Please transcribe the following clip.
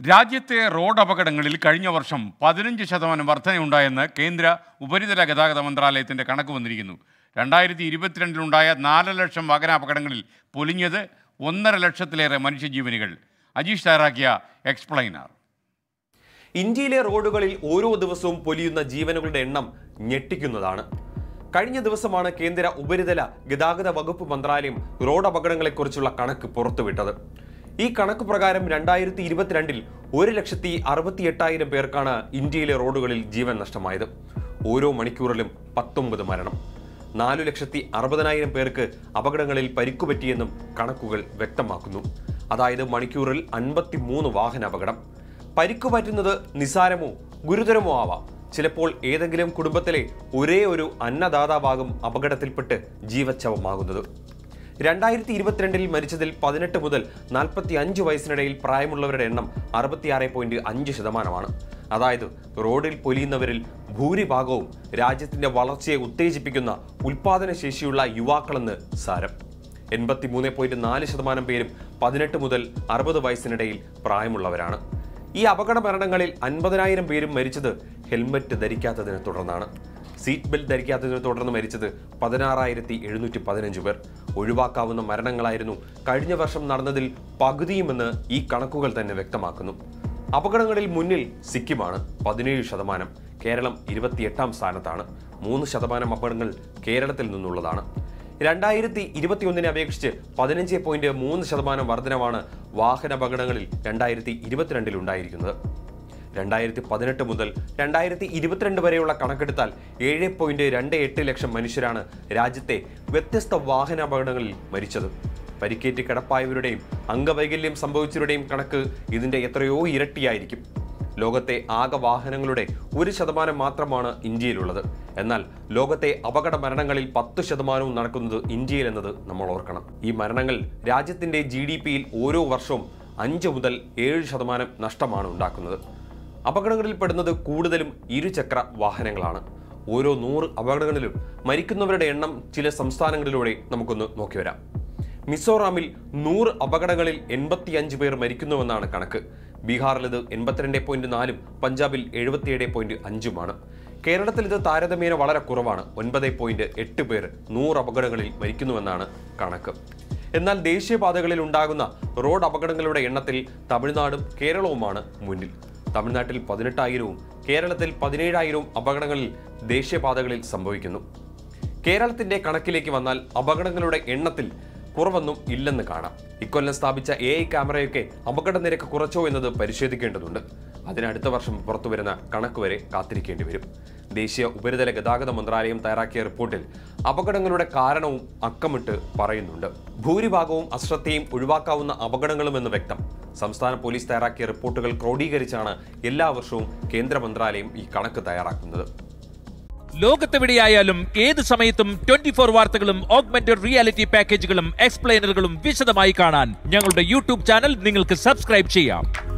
രാജ്യത്തെ റോഡ് അപകടങ്ങളിൽ കഴിഞ്ഞ വർഷം പതിനഞ്ച് ശതമാനം വർധനയുണ്ടായെന്ന് കേന്ദ്ര ഉപരിതല ഗതാഗത മന്ത്രാലയത്തിൻ്റെ കണക്ക് വന്നിരിക്കുന്നു രണ്ടായിരത്തി ഇരുപത്തിരണ്ടിലുണ്ടായ നാല് ലക്ഷം വാഹനാപകടങ്ങളിൽ പൊലിഞ്ഞത് ഒന്നര ലക്ഷത്തിലേറെ മനുഷ്യജീവനുകൾ അജീഷ് തയ്യാറാക്കിയ എക്സ്പ്ലൈനർ ഇന്ത്യയിലെ റോഡുകളിൽ ഓരോ ദിവസവും പൊലിയുന്ന ജീവനുകളുടെ എണ്ണം ഞെട്ടിക്കുന്നതാണ് കഴിഞ്ഞ ദിവസമാണ് കേന്ദ്ര ഉപരിതല ഗതാഗത വകുപ്പ് മന്ത്രാലയം റോഡ് അപകടങ്ങളെക്കുറിച്ചുള്ള കണക്ക് പുറത്തുവിട്ടത് ഈ കണക്ക് പ്രകാരം രണ്ടായിരത്തി ഇരുപത്തിരണ്ടിൽ ഒരു ലക്ഷത്തി അറുപത്തി എട്ടായിരം പേർക്കാണ് ഇന്ത്യയിലെ റോഡുകളിൽ ജീവൻ നഷ്ടമായത് ഓരോ മണിക്കൂറിലും പത്തൊമ്പത് മരണം നാലു ലക്ഷത്തി അറുപതിനായിരം പേർക്ക് അപകടങ്ങളിൽ പരിക്കുപറ്റിയെന്നും കണക്കുകൾ വ്യക്തമാക്കുന്നു അതായത് മണിക്കൂറിൽ അൻപത്തി മൂന്ന് വാഹന അപകടം പരിക്കു പറ്റുന്നത് നിസാരമോ ഗുരുതരമോ ആവാം ചിലപ്പോൾ ഏതെങ്കിലും കുടുംബത്തിലെ ഒരേ ഒരു അന്നദാതാവാകും അപകടത്തിൽപ്പെട്ട് ജീവച്ഛവമാകുന്നത് രണ്ടായിരത്തി ഇരുപത്തിരണ്ടിൽ മരിച്ചതിൽ പതിനെട്ട് മുതൽ നാൽപ്പത്തി അഞ്ച് വയസ്സിനിടയിൽ പ്രായമുള്ളവരുടെ എണ്ണം അറുപത്തിയാറ് പോയിന്റ് അഞ്ച് ശതമാനമാണ് അതായത് റോഡിൽ പൊലിയുന്നവരിൽ ഭൂരിഭാഗവും രാജ്യത്തിന്റെ വളർച്ചയെ ഉത്തേജിപ്പിക്കുന്ന ഉൽപാദനശേഷിയുള്ള യുവാക്കളെന്ന് സാരം എൺപത്തിമൂന്ന് പോയിന്റ് നാല് ശതമാനം പേരും പതിനെട്ട് മുതൽ അറുപത് വയസ്സിനിടയിൽ പ്രായമുള്ളവരാണ് ഈ അപകട മരണങ്ങളിൽ അൻപതിനായിരം പേരും മരിച്ചത് ഹെൽമറ്റ് ധരിക്കാത്തതിനെ തുടർന്നാണ് സീറ്റ് ബെൽറ്റ് ധരിക്കാത്തതിനെ തുടർന്ന് മരിച്ചത് പതിനാറായിരത്തി എഴുന്നൂറ്റി പതിനഞ്ച് പേർ ഒഴിവാക്കാവുന്ന മരണങ്ങളായിരുന്നു കഴിഞ്ഞ വർഷം നടന്നതിൽ പകുതിയുമെന്ന് ഈ കണക്കുകൾ തന്നെ വ്യക്തമാക്കുന്നു അപകടങ്ങളിൽ മുന്നിൽ സിക്കിമാണ് പതിനേഴ് ശതമാനം കേരളം ഇരുപത്തിയെട്ടാം സ്ഥാനത്താണ് മൂന്ന് ശതമാനം അപകടങ്ങൾ കേരളത്തിൽ നിന്നുള്ളതാണ് രണ്ടായിരത്തി ഇരുപത്തിയൊന്നിനെ അപേക്ഷിച്ച് പതിനഞ്ച് പോയിന്റ് മൂന്ന് ശതമാനം വർധനവാണ് വാഹനാപകടങ്ങളിൽ രണ്ടായിരത്തി ഇരുപത്തിരണ്ടിൽ ഉണ്ടായിരിക്കുന്നത് രണ്ടായിരത്തി പതിനെട്ട് മുതൽ രണ്ടായിരത്തി ഇരുപത്തിരണ്ട് വരെയുള്ള കണക്കെടുത്താൽ ഏഴ് പോയിന്റ് രണ്ട് എട്ട് ലക്ഷം മനുഷ്യരാണ് രാജ്യത്തെ വ്യത്യസ്ത വാഹനാപകടങ്ങളിൽ മരിച്ചത് പരിക്കേറ്റ് കിടപ്പായവരുടെയും അംഗവൈകല്യം സംഭവിച്ചവരുടെയും കണക്ക് ഇതിന്റെ എത്രയോ ഇരട്ടിയായിരിക്കും ലോകത്തെ ആകെ വാഹനങ്ങളുടെ ഒരു ശതമാനം മാത്രമാണ് ഇന്ത്യയിലുള്ളത് എന്നാൽ ലോകത്തെ അപകട മരണങ്ങളിൽ പത്ത് ശതമാനവും നടക്കുന്നത് ഇന്ത്യയിൽ എന്നത് നമ്മൾ ഓർക്കണം ഈ മരണങ്ങൾ രാജ്യത്തിന്റെ ജി ഡി പിയിൽ ഓരോ വർഷവും അഞ്ച് മുതൽ ഏഴ് ശതമാനം നഷ്ടമാണ് ഉണ്ടാക്കുന്നത് അപകടങ്ങളിൽ പെടുന്നത് കൂടുതലും ഇരുചക്ര വാഹനങ്ങളാണ് ഓരോ നൂറ് അപകടങ്ങളിലും മരിക്കുന്നവരുടെ എണ്ണം ചില സംസ്ഥാനങ്ങളിലൂടെ നമുക്കൊന്ന് നോക്കി വരാം മിസോറാമിൽ നൂറ് അപകടങ്ങളിൽ എൺപത്തിയഞ്ച് പേർ മരിക്കുന്നുവെന്നാണ് കണക്ക് ബീഹാറിൽ ഇത് എൺപത്തിരണ്ട് പോയിന്റ് നാലും പഞ്ചാബിൽ എഴുപത്തിയേഴ് പോയിന്റ് അഞ്ചുമാണ് കേരളത്തിൽ ഇത് താരതമ്യേന വളരെ കുറവാണ് ഒൻപത് പോയിന്റ് എട്ട് പേർ നൂറ് അപകടങ്ങളിൽ മരിക്കുന്നുവെന്നാണ് കണക്ക് എന്നാൽ ദേശീയപാതകളിൽ ഉണ്ടാകുന്ന റോഡ് അപകടങ്ങളുടെ എണ്ണത്തിൽ തമിഴ്നാടും കേരളവുമാണ് മുന്നിൽ തമിഴ്നാട്ടിൽ പതിനെട്ടായിരവും കേരളത്തിൽ പതിനേഴായിരവും അപകടങ്ങളിൽ ദേശീയപാതകളിൽ സംഭവിക്കുന്നു കേരളത്തിന്റെ കണക്കിലേക്ക് വന്നാൽ അപകടങ്ങളുടെ എണ്ണത്തിൽ കുറവൊന്നും ഇല്ലെന്ന് കാണാം ഇക്കൊല്ലം സ്ഥാപിച്ച എ ഐ ക്യാമറയൊക്കെ അപകട നിരക്ക് കുറച്ചോ എന്നത് പരിശോധിക്കേണ്ടതുണ്ട് അതിന് അടുത്ത വർഷം പുറത്തുവരുന്ന കണക്ക് വരെ കാത്തിരിക്കേണ്ടി വരും ദേശീയ ഉപരിതല ഗതാഗത മന്ത്രാലയം തയ്യാറാക്കിയ റിപ്പോർട്ടിൽ അപകടങ്ങളുടെ കാരണവും അക്കമിട്ട് പറയുന്നുണ്ട് ഭൂരിഭാഗവും അശ്രദ്ധയും ഒഴിവാക്കാവുന്ന അപകടങ്ങളുമെന്ന് വ്യക്തം സംസ്ഥാന പോലീസ് തയ്യാറാക്കിയ റിപ്പോർട്ടുകൾ ക്രോഡീകരിച്ചാണ് എല്ലാ വർഷവും കേന്ദ്ര മന്ത്രാലയം ഈ കണക്ക് തയ്യാറാക്കുന്നത് ലോകത്തെവിടെയായാലും ഏത് സമയത്തും ട്വന്റി ഫോർ വാർത്തകളും ഓഗ്മെന്റഡ് റിയാലിറ്റി പാക്കേജുകളും എക്സ്പ്ലെയിനറുകളും വിശദമായി കാണാൻ ഞങ്ങളുടെ യൂട്യൂബ് ചാനൽ നിങ്ങൾക്ക് സബ്സ്ക്രൈബ് ചെയ്യാം